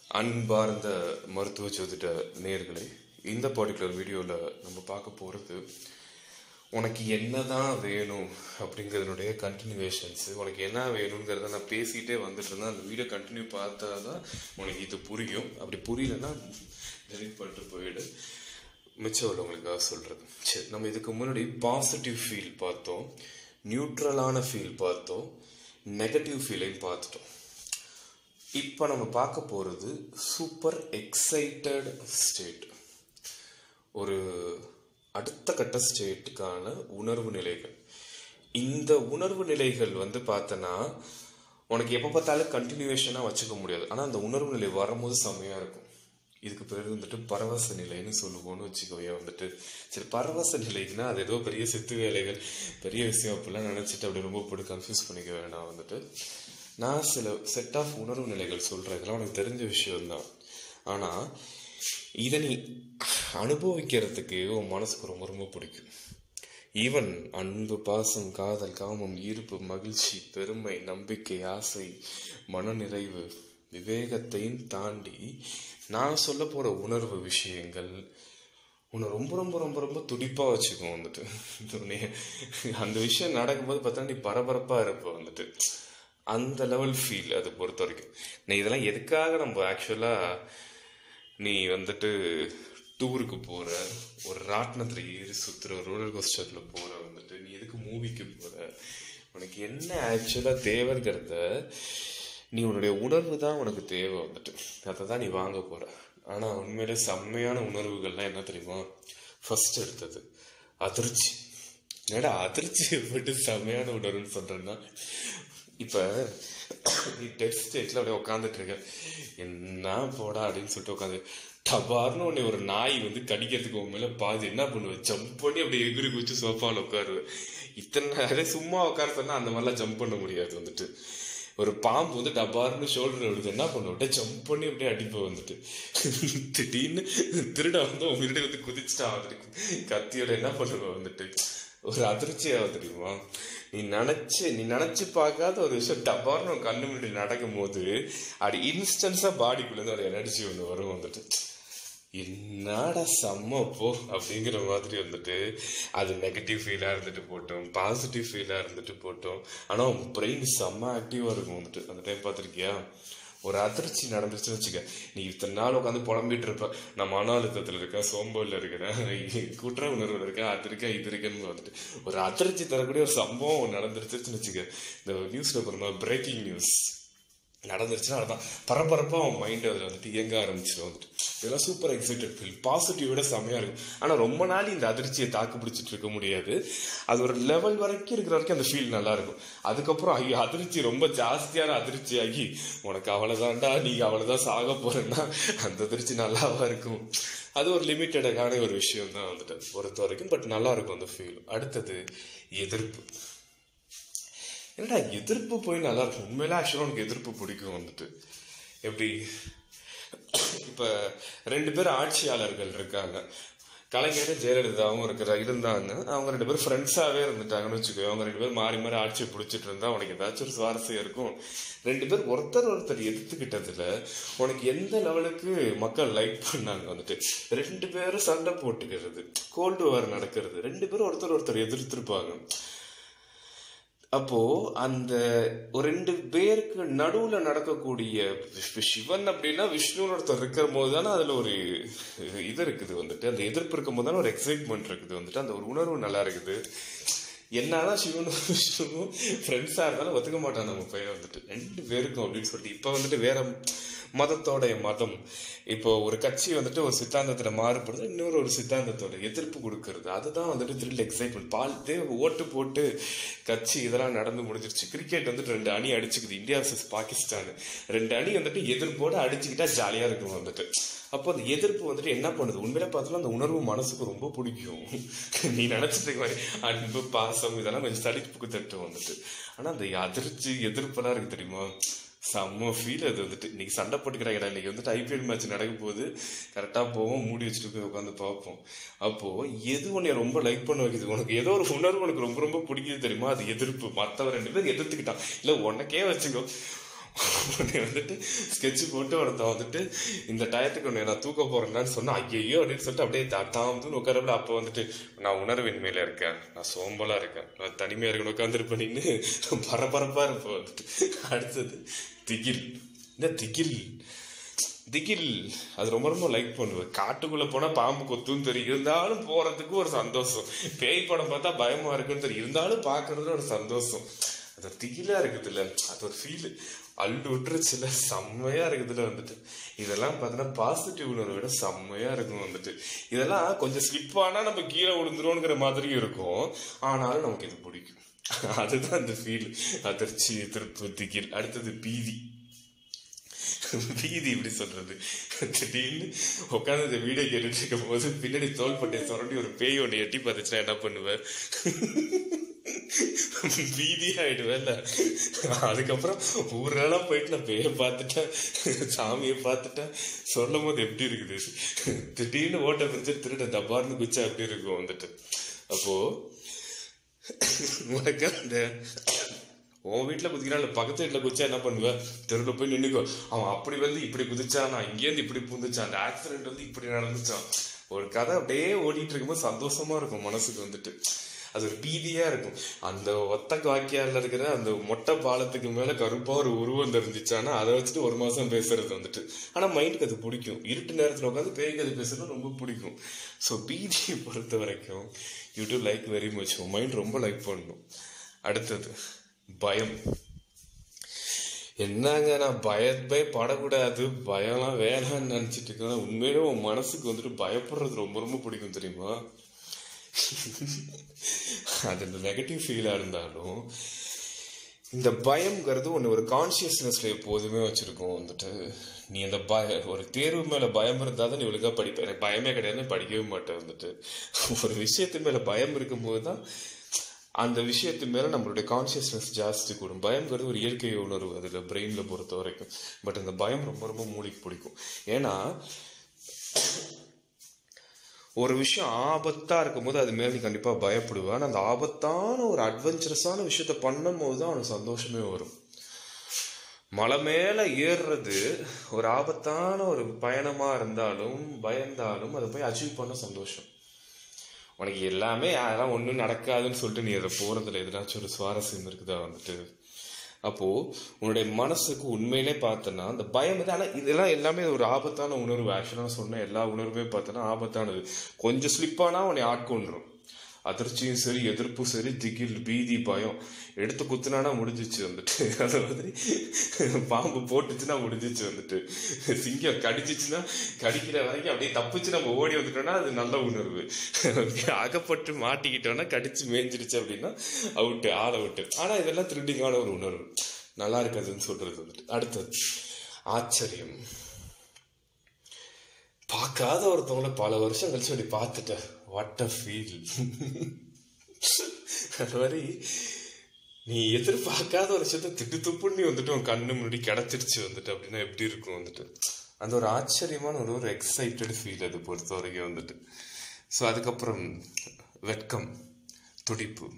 அன்பார்ந்த மருத்துவ ஜோதிட நேர்களே இந்த பர்டிகுலர் வீடியோவில் நம்ம பார்க்க போகிறது உனக்கு என்னதான் வேணும் அப்படிங்கிறதுனுடைய கண்டினியூவேஷன்ஸ் உனக்கு என்ன வேணுங்கிறத நான் பேசிகிட்டே வந்துட்டு இருந்தேன் அந்த வீடியோ கண்டினியூ பார்த்தா தான் உனக்கு இது புரியும் அப்படி புரியலன்னா டெலிட் பண்ணிட்டு போயிடு மிச்சம் உள்ளவங்களுக்காக சொல்கிறது சரி நம்ம இதுக்கு முன்னாடி பாசிட்டிவ் ஃபீல் பார்த்தோம் நியூட்ரலான ஃபீல் பார்த்தோம் நெகட்டிவ் ஃபீலையும் பார்த்துட்டோம் இப்போ நம்ம பார்க்க போகிறது சூப்பர் எக்ஸைட்டட் ஸ்டேட் ஒரு அடுத்த கட்ட ஸ்டேட்டுக்கான உணர்வு நிலைகள் இந்த உணர்வு நிலைகள் வந்து பார்த்தனா உனக்கு எப்போ பார்த்தாலும் கண்டினியூவேஷனாக வச்சுக்க முடியாது ஆனால் அந்த உணர்வு நிலை வரும்போது செம்மையாக இருக்கும் இதுக்கு பிறகு வந்துட்டு பரவச நிலைன்னு சொல்லுவோம்னு வச்சுக்கோயே வந்துட்டு சரி பரவச நிலைக்குன்னா அது ஏதோ பெரிய சித்து வேலைகள் பெரிய விஷயம் அப்படிலாம் நினச்சிட்டு அப்படி ரொம்ப போட்டு கன்ஃபியூஸ் பண்ணிக்க வேண்டாம் வந்துட்டு நான் சில செட் ஆஃப் உணர்வு நிலைகள் சொல்கிறேன் இதெல்லாம் உனக்கு தெரிஞ்ச விஷயம்தான் ஆனால் இதை நீ அனுபவிக்கிறதுக்கு உன் மனசுக்கு ரொம்ப ரொம்ப பிடிக்கும் ஈவன் அன்பு பாசம் காதல் காமம் ஈர்ப்பு மகிழ்ச்சி பெருமை நம்பிக்கை ஆசை மனநிறைவு விவேகத்தையும் தாண்டி நான் சொல்ல போகிற உணர்வு விஷயங்கள் உன்னை ரொம்ப ரொம்ப ரொம்ப ரொம்ப துடிப்பாக வச்சுக்கும் வந்துட்டு உன்னை அந்த விஷயம் நடக்கும்போது பார்த்தா நீ பரபரப்பாக இருப்ப வந்துட்டு அந்த லெவல் ஃபீல் அதை பொறுத்த வரைக்கும் நீ இதெல்லாம் எதுக்காக நம்ம ஆக்சுவலாக நீ வந்துட்டு டூருக்கு போகிற ஒரு ராட்டினத்தில் ஏறி சுற்றுற ரோலர் கோஸ்டரில் போகிற வந்துட்டு நீ எதுக்கு மூவிக்கு போகிற உனக்கு என்ன ஆக்சுவலாக தேவைங்கிறத நீ உன்னுடைய உணர்வு தான் உனக்கு தேவை வந்துட்டு அதை தான் நீ வாங்க போகிற ஆனால் உண்மையிலே செம்மையான உணர்வுகள்லாம் என்ன தெரியுமா ஃபர்ஸ்ட் எடுத்தது அதிர்ச்சி என்னடா அதிர்ச்சி விட்டு செம்மையான உணர்வுன்னு சொல்கிறேன்னா இப்போ நீ டெட் ஸ்டேட்டில் அப்படியே உட்காந்துட்டு இருக்க என்ன போடா அப்படின்னு சொல்லிட்டு உட்காந்து டபார்னு உன்னை ஒரு நாய் வந்து கடிக்கிறதுக்கு உன் மேலே பாதி என்ன பண்ணுவேன் ஜம்ப் பண்ணி அப்படியே எகிரி குச்சி சோஃபாவில் உட்காருவேன் இத்தனை அதே சும்மா உட்கார சொன்னா அந்த மாதிரிலாம் ஜம்ப் பண்ண முடியாது வந்துட்டு ஒரு பாம்பு வந்து டபார்னு ஷோல்டர் விடுது என்ன பண்ணுவோம் ஜம்ப் பண்ணி அப்படியே அடிப்பேன் வந்துட்டு திடீர்னு திருட வந்து உங்ககிட்ட வந்து குதிச்சுட்டா வந்துட்டு கத்தியோட என்ன பண்ணுவேன் வந்துட்டு ஒரு அதிர்ச்சியாக தெரியுமா நீ நினைச்சு நீ நினைச்சு பார்க்காத ஒரு விஷயம் டபார்னு உன் கண்ணு முன்னாடி நடக்கும் போது அப்படி இன்ஸ்டன்ஸா பாடிக்குள்ள இருந்து ஒரு எனர்ஜி ஒன்று வரும் வந்துட்டு என்னடா செம்ம போ அப்படிங்கிற மாதிரி வந்துட்டு அது நெகட்டிவ் ஃபீலாக இருந்துட்டு போட்டோம் பாசிட்டிவ் ஃபீலாக இருந்துட்டு போட்டோம் ஆனால் உன் பிரெயின் செம்ம ஆக்டிவாக இருக்கும் வந்துட்டு அந்த டைம் பார்த்துருக்கியா ஒரு அதிர்ச்சி நடந்துச்சுன்னு வச்சுக்க நீ இத்தனை நாள் உட்காந்து புலம்பிட்டு இருப்ப நான் மன அழுத்தத்தில் இருக்கேன் சோம்பலில் இருக்கிறேன் குற்ற உணர்வில் இருக்கேன் அது இருக்கேன் இது இருக்கேன்னு வந்துட்டு ஒரு அதிர்ச்சி தரக்கூடிய ஒரு சம்பவம் நடந்துருச்சுன்னு வச்சுக்க இந்த நியூஸில் போகிற பிரேக்கிங் நியூஸ் நடந்துருச்சுன்னா அதுதான் பரபரப்பாக அவன் மைண்ட் அதில் வந்துட்டு இயங்க ஆரம்பிச்சிடும் வந்துட்டு இதெல்லாம் சூப்பர் எக்ஸைட்டட் ஃபீல் பாசிட்டிவோட செம்மையாக இருக்கும் ஆனால் ரொம்ப நாள் இந்த அதிர்ச்சியை தாக்கு பிடிச்சிட்டு இருக்க முடியாது அது ஒரு லெவல் வரைக்கும் இருக்கிற வரைக்கும் அந்த ஃபீல் நல்லா இருக்கும் அதுக்கப்புறம் ஐயோ அதிர்ச்சி ரொம்ப ஜாஸ்தியான அதிர்ச்சி ஆகி உனக்கு அவ்வளோதான்டா நீ அவ்வளோதான் சாக போறேன்னா அந்த அதிர்ச்சி நல்லாவா இருக்கும் அது ஒரு லிமிட்டடான ஒரு விஷயம் தான் வந்துட்டு பொறுத்த வரைக்கும் பட் நல்லா இருக்கும் அந்த ஃபீல் அடுத்தது எதிர்ப்பு என்னடா எதிர்ப்பு போய் நல்லா இருக்கும் உண்மையில ஆக்சுவலாக உனக்கு எதிர்ப்பு பிடிக்கும் வந்துட்டு எப்படி இப்போ ரெண்டு பேர் ஆட்சியாளர்கள் இருக்காங்க கலைஞரும் ஜெயலலிதாவும் இருக்கிற இருந்தாங்க அவங்க ரெண்டு பேரும் ஃப்ரெண்ட்ஸாகவே இருந்துட்டாங்கன்னு வச்சுக்கோ அவங்க ரெண்டு பேரும் மாறி மாறி ஆட்சியை பிடிச்சிட்டு இருந்தா உனக்கு ஏதாச்சும் ஒரு சுவாரஸ்யம் இருக்கும் ரெண்டு பேர் ஒருத்தர் ஒருத்தர் எதிர்த்துக்கிட்டதுல உனக்கு எந்த லெவலுக்கு மக்கள் லைக் பண்ணாங்க வந்துட்டு ரெண்டு பேரும் சண்டை போட்டுக்கிறது கோல்டு வார் நடக்கிறது ரெண்டு பேரும் ஒருத்தர் ஒருத்தர் எதிர்த்திருப்பாங்க அப்போ அந்த ஒரு ரெண்டு பேருக்கு நடுவுல நடக்கக்கூடிய சிவன் அப்படின்னா விஷ்ணுன்னு ஒருத்தர் இருக்கிற போது தானே அதுல ஒரு இது இருக்குது வந்துட்டு அந்த எதிர்ப்பு இருக்கும் போது தானே ஒரு எக்ஸைட்மெண்ட் இருக்குது வந்துட்டு அந்த ஒரு உணர்வு நல்லா இருக்குது என்னதான் சிவனும் விஷ்ணுவும் ஃப்ரெண்ட்ஸா இருந்தாலும் ஒத்துக்க மாட்டான் நம்ம பையன் வந்துட்டு ரெண்டு பேருக்கும் அப்படின்னு சொல்லிட்டு இப்ப வந்துட்டு வேற மதத்தோடைய மதம் இப்போ ஒரு கட்சி வந்துட்டு ஒரு சித்தாந்தத்துல மாறுபடுது இன்னொரு ஒரு சித்தாந்தத்தோட எதிர்ப்பு கொடுக்கறது அதுதான் வந்துட்டு த்ரில் எக்ஸைட்மெண்ட் பால் தேவை ஓட்டு போட்டு கட்சி இதெல்லாம் நடந்து முடிஞ்சிருச்சு கிரிக்கெட் வந்துட்டு ரெண்டு அணி அடிச்சுக்குது இந்தியா வர்சஸ் பாகிஸ்தான் ரெண்டு அணி வந்துட்டு எதிர்ப்போட அடிச்சுக்கிட்டா ஜாலியா இருக்கும் வந்துட்டு அப்போ அந்த எதிர்ப்பு வந்துட்டு என்ன பண்ணுது உண்மையில பார்த்தாலும் அந்த உணர்வு மனசுக்கு ரொம்ப பிடிக்கும் நீ நினைச்சிட்டு இருக்க மாதிரி அன்பு பாசம் இதெல்லாம் கொஞ்சம் தடிப்புக்கு தட்டும் வந்துட்டு ஆனா அந்த அதிர்ச்சி எதிர்ப்பெல்லாம் இருக்கு தெரியுமா செம்ம ஃபீல் அது வந்துட்டு இன்னைக்கு சண்டை போட்டுக்கிறாங்கடா இன்னைக்கு வந்துட்டு ஐபிஎல் மேட்ச் நடக்க போகுது கரெக்டாக போவோம் மூடி வச்சுட்டு போய் உட்காந்து பார்ப்போம் அப்போ எது உன்னை ரொம்ப லைக் பண்ண வைக்குது உனக்கு ஏதோ ஒரு உணர்வு உனக்கு ரொம்ப ரொம்ப பிடிக்குது தெரியுமா அது எதிர்ப்பு மற்றவன் ரெண்டு பேர் எதிர்த்துக்கிட்டான் இல்லை உனக்கே வச்சுக்கோ உன்னை வந்துட்டு ஸ்கெட்ச் போட்டு ஒருத்தன் வந்துட்டு இந்த டயத்துக்கு உன்னை நான் தூக்க போறேன்னு சொன்னா ஐயோ அப்படின்னு சொல்லிட்டு அப்படியே தாத்தாமதுன்னு உட்காரப்பட அப்போ வந்துட்டு நான் உணர்வின்மையில இருக்கேன் நான் சோம்பலா இருக்கேன் நான் தனிமையா இருக்கணும் உட்காந்துருப்பேன் நின்று பரபரப்பா இருப்பேன் வந்துட்டு அடுத்தது திகில் இந்த திகில் திகில் அது ரொம்ப ரொம்ப லைக் பண்ணுவேன் காட்டுக்குள்ள போனா பாம்பு கொத்துன்னு தெரியும் இருந்தாலும் போறதுக்கு ஒரு சந்தோஷம் பேய் படம் பார்த்தா பயமா இருக்குன்னு தெரியும் இருந்தாலும் பாக்குறதுல ஒரு சந்தோஷம் அது திகிலா இருக்குதுல்ல அது ஒரு ஃபீல் அள்ளு விட்டுருச்சுல செம்மையா இருக்குதுல வந்துட்டு இதெல்லாம் பார்த்தீங்கன்னா பாசிட்டிவ் உணர்வை விட செம்மையா இருக்கும் வந்துட்டு இதெல்லாம் கொஞ்சம் ஸ்லிப் ஆனா நம்ம கீழே விழுந்துருவோங்கிற மாதிரியும் இருக்கும் ஆனாலும் நமக்கு இது பிடிக்கும் அதுதான் அந்த ஃபீல் அதிர்ச்சி எதிர்ப்பு திகில் அடுத்தது பீதி பீதி இப்படி சொல்றது திடீர்னு உட்காந்து இந்த வீடியோ கேட்டுட்டு இருக்கும் போது பின்னாடி தோள்பட்டை சுரண்டி ஒரு பேய் ஒன்று எட்டி பார்த்துச்சுன்னா என்ன பண்ணுவேன் பீதி ஆயிடுவேன்ல அதுக்கப்புறம் ஊரெல்லாம் போயிட்டு நான் பேய பார்த்துட்டேன் சாமியை பார்த்துட்டேன் சொல்லும் போது எப்படி இருக்குது திடீர்னு ஓட்ட பிரிச்சு திருட தப்பார்னு குச்சா எப்படி இருக்கும் வந்துட்டு அப்போ உனக்கு அந்த உன் வீட்டில் குதிக்கிறான் இல்லை பக்கத்து வீட்டில் குதிச்சா என்ன பண்ணுவேன் தெருவில் போய் நின்றுக்கோ அவன் அப்படி வந்து இப்படி குதிச்சான் நான் இங்கேருந்து இப்படி புந்துச்சான் அந்த ஆக்சிடென்ட் வந்து இப்படி நடந்துச்சான் ஒரு கதை அப்படியே ஓடிட்டு இருக்கும்போது சந்தோஷமா இருக்கும் மனசுக்கு வந்துட்டு அது ஒரு பீதியா இருக்கும் அந்த ஒத்த வாக்கியால இருக்கிற அந்த மொட்டை பாலத்துக்கு மேல கருப்பா ஒரு உருவம் தெரிஞ்சிச்சானா அதை வச்சுட்டு ஒரு மாசம் பேசுறது வந்துட்டு ஆனா மைண்டுக்கு அது பிடிக்கும் இருட்டு நேரத்துல உட்காந்து பேய் கதை பேசுறது ரொம்ப பிடிக்கும் ஸோ பீதியை பொறுத்த வரைக்கும் YouTube like very much mind ரொம்ப லைக் பண்ணணும் அடுத்தது பயம் என்னங்க நான் பயப்பே படக்கூடாது பயம்லாம் வேணாம்னு நினைச்சிட்டு இருக்கேன் உண்மையிலே உன் மனசுக்கு வந்துட்டு பயப்படுறது ரொம்ப ரொம்ப பிடிக்கும் தெரியுமா அது இந்த நெகட்டிவ் ஃபீலா இருந்தாலும் இந்த பயம்ங்கிறது ஒன்று ஒரு கான்சியஸ்னஸ்ல எப்போதுமே வச்சிருக்கோம் வந்துட்டு நீ அந்த பய ஒரு தேர்வு மேல பயம் இருந்தால் தான் நீ ஒழுங்கா படிப்ப எனக்கு பயமே கிடையாது படிக்கவே மாட்டேன் வந்துட்டு ஒரு விஷயத்து மேல பயம் இருக்கும்போது தான் அந்த விஷயத்து மேல நம்மளுடைய கான்சியஸ்னஸ் ஜாஸ்தி கூடும் பயம்ங்கிறது ஒரு இயற்கை உணர்வு அதுல பிரெயின்ல பொறுத்த வரைக்கும் பட் அந்த பயம் ரொம்ப ரொம்ப மூளைக்கு பிடிக்கும் ஏன்னா ஒரு விஷயம் ஆபத்தா இருக்கும்போது அது மேல நீ கண்டிப்பா பயப்படுவ ஆனா அந்த ஆபத்தான ஒரு அட்வென்ச்சரஸான விஷயத்த பண்ணும் போது தான் அவனுக்கு சந்தோஷமே வரும் மலை மேல ஏறுறது ஒரு ஆபத்தான ஒரு பயணமா இருந்தாலும் பயந்தாலும் அதை போய் அச்சீவ் பண்ண சந்தோஷம் உனக்கு எல்லாமே அதெல்லாம் ஒன்றும் நடக்காதுன்னு சொல்லிட்டு நீ அதை போறதுல எதுனாச்சும் ஒரு சுவாரஸ்யம் இருக்குதா வந்துட்டு அப்போ உன்னுடைய மனசுக்கு உண்மையிலே பார்த்தனா அந்த பயம் வந்து ஆனால் இதெல்லாம் எல்லாமே ஒரு ஆபத்தான உணர்வு ஆக்சுவலாக சொன்ன எல்லா உணர்வுமே பார்த்தோன்னா ஆபத்தானது கொஞ்சம் ஸ்லிப்பானா உன்னை ஆட்கொண்டுரும் அதிர்ச்சியும் சரி எதிர்ப்பும் சரி திகில் பீதி பயம் எடுத்து குத்துனானா முடிஞ்சிச்சு வந்துட்டு அது மாதிரி பாம்பு போட்டுச்சுன்னா முடிஞ்சிச்சு வந்துட்டு சிங்கம் கடிச்சிச்சுன்னா கடிக்கிற வரைக்கும் அப்படியே தப்பிச்சு நம்ம ஓடி வந்துட்டோம்னா அது நல்ல உணர்வு அகப்பட்டு மாட்டிக்கிட்டோம்னா கடிச்சு மேய்ஞ்சிருச்சு அப்படின்னா அவுட்டு ஆள் அவுட்டு ஆனா இதெல்லாம் த்ரில்லிங்கான ஒரு உணர்வு நல்லா இருக்காதுன்னு சொல்றது வந்துட்டு அடுத்தது ஆச்சரியம் பார்க்காத ஒருத்தவங்கள பல வருஷம் கழிச்சு அப்படி பார்த்துட்டேன் வாட் அ ஃபீல் அது மாதிரி நீ எதிர்பார்க்காத ஒரு விஷயத்த திட்டு துப்புன்னு நீ வந்துட்டு உன் கண்ணு முன்னாடி கிடைச்சிருச்சு வந்துட்டு அப்படின்னா எப்படி இருக்கும் வந்துட்டு அந்த ஒரு ஆச்சரியமான ஒரு ஒரு எக்ஸைட்டட் ஃபீல் அது பொறுத்த வரைக்கும் வந்துட்டு ஸோ அதுக்கப்புறம் வெட்கம் துடிப்பு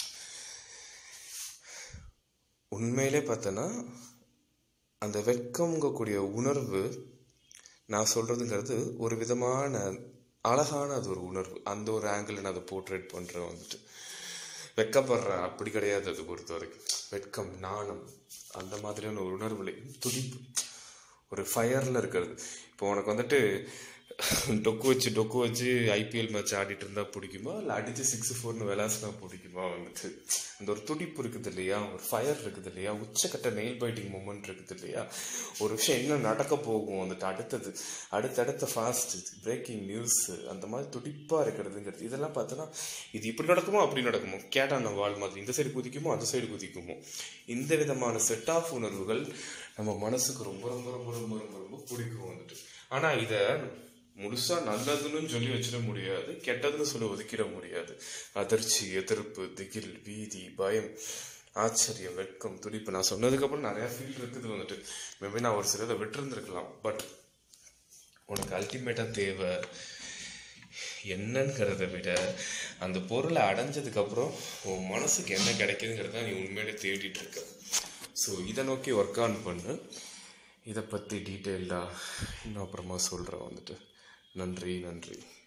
உண்மையிலே பார்த்தோன்னா அந்த வெட்கம்ங்கக்கூடிய உணர்வு நான் சொல்றதுங்கிறது ஒரு விதமான அழகான அது ஒரு உணர்வு அந்த ஒரு ஆங்கிள் நான் அதை போர்ட்ரேட் பண்றேன் வந்துட்டு வெக்கப்படுறேன் அப்படி கிடையாது அது பொறுத்த வரைக்கும் வெட்கம் நாணம் அந்த மாதிரியான ஒரு உணர்வுல துடிப்பு ஒரு ஃபயர்ல இருக்கிறது இப்போ உனக்கு வந்துட்டு டொக்கு வச்சு டொக்கு வச்சு ஐபிஎல் மேட்ச் ஆடிட்டு இருந்தா பிடிக்குமா இல்லை அடிச்சு சிக்ஸ் ஃபோர்னு விளாசினா பிடிக்குமா வந்துட்டு அந்த ஒரு துடிப்பு இருக்குது இல்லையா ஒரு ஃபயர் இருக்குது இல்லையா உச்சக்கட்ட நெயில் பைட்டிங் மூமெண்ட் இருக்குது இல்லையா ஒரு விஷயம் என்ன நடக்க போகும் வந்துட்டு அடுத்தது அடுத்தடுத்த ஃபாஸ்ட் பிரேக்கிங் நியூஸ் அந்த மாதிரி துடிப்பா இருக்கிறதுங்கிறது இதெல்லாம் பார்த்தோன்னா இது இப்படி நடக்குமோ அப்படி நடக்குமோ கேட்டான வாழ் மாதிரி இந்த சைடு குதிக்குமோ அந்த சைடு குதிக்குமோ இந்த விதமான செட் ஆஃப் உணர்வுகள் நம்ம மனசுக்கு ரொம்ப ரொம்ப ரொம்ப ரொம்ப ரொம்ப ரொம்ப பிடிக்கும் வந்துட்டு ஆனா இத முழுசா நல்லதுன்னு சொல்லி வச்சிட முடியாது கெட்டதுன்னு சொல்லி ஒதுக்கிட முடியாது அதிர்ச்சி எதிர்ப்பு திகில் பீதி பயம் ஆச்சரியம் வெட்கம் துடிப்பு நான் சொன்னதுக்கு அப்புறம் நிறைய ஃபீல் இருக்குது வந்துட்டு மேபி நான் ஒரு சிலதை விட்டுருந்துருக்கலாம் பட் உனக்கு அல்டிமேட்டா தேவை என்னங்கிறத விட அந்த பொருளை அடைஞ்சதுக்கு அப்புறம் உன் மனசுக்கு என்ன கிடைக்குதுங்கிறத நீ உண்மையிலே தேடிட்டு இருக்க ஸோ இதை நோக்கி ஒர்க் ஆன் பண்ணு இதை பற்றி டீட்டெயில்டாக இன்னும் அப்புறமா சொல்கிறேன் வந்துட்டு நன்றி நன்றி